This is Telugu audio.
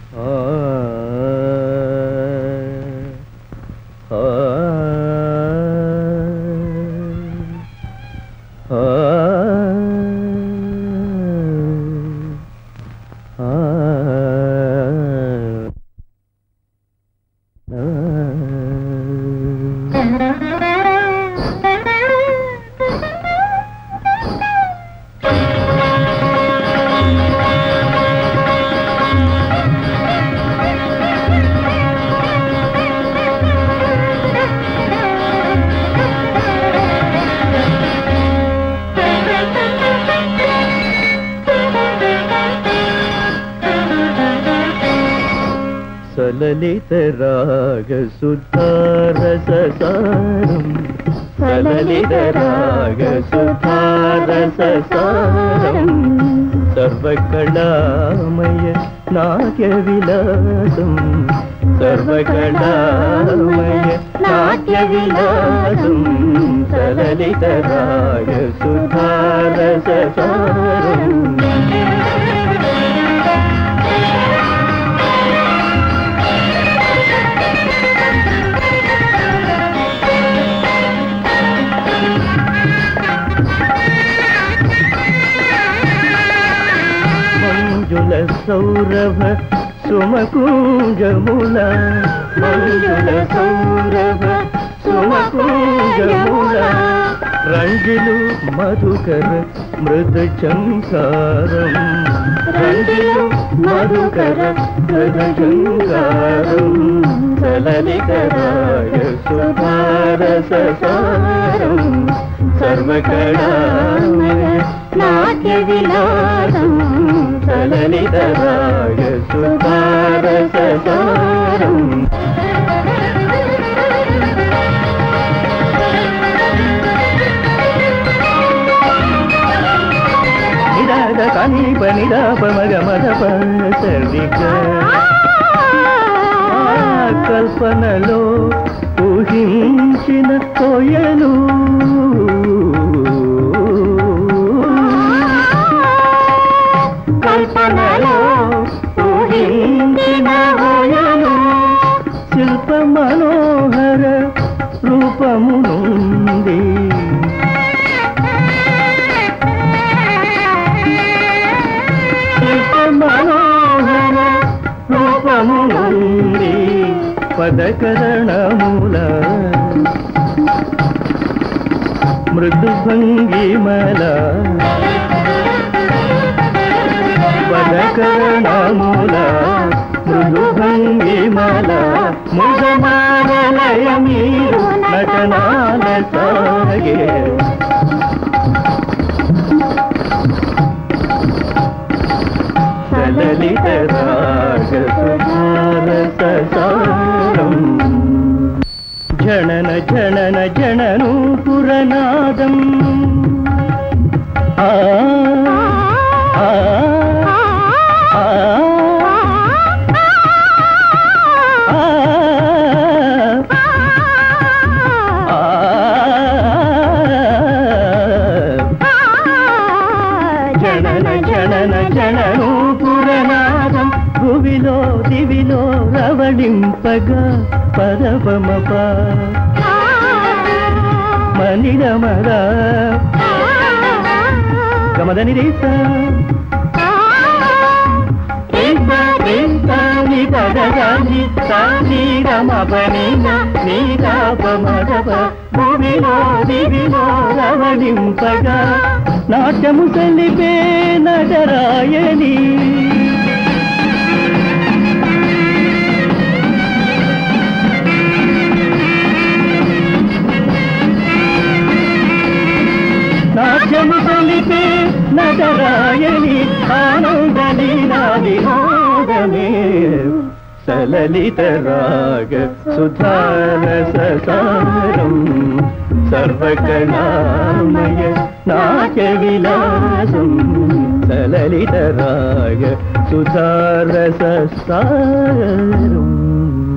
సలలిత రాగ సుధారసారం సలలిత రాగ సుధారసారం సర్వకళామయ నాట్య విలాసం సర్వకళామయ నాట్య విలాసం సలలిత రాగ సుధారసారం మంజుల సౌరభ సుమకుంజముల మంజుల సౌరభ సుమకుంజముల రంగులు మధుకర మృదు చంకారం రంగులు మధుకర మృదు చంకారం సలలికరాయ సుధారసారం సర్వకళామయ నాట్య విలాసం సలలితరాయ సుధారసారం నిదాద కనీప నిదాప మగ మదప సరిగ కల్పనలో ఊహించిన కోయలు కల్పనలో ఊహించిన కోయలు శిల్ప మనోహర రూపమునుంది శిల్ప మనోహర రూపమునుంది పదకరణముల మృదు భంగిమల పదకరణముల మృదు భంగిమల ముదమాలయ మీరు నటనాల సాగే సలలిత రాగ సుధారసారం జనన జనన జనను పురనాదం ఆ ఆ ఆ జనన జనన జనను పురనాదం భువిలో దివిలో రవళింపగా పదపమప మనిరమర గమదని రీత నీ పదగాని నీరమపని నీరాపమదప భూమిలో దివిలో రవళింపగా నాట్యము తెలిపే నటరాయని నాట్యము తెలిపే నటరాయని ఆనందని నాదినాదమే సలలిత రాగ సుధారసారం సర్వకణామయ నాట్య విలాసం సలలిత రాగ సుధారసారం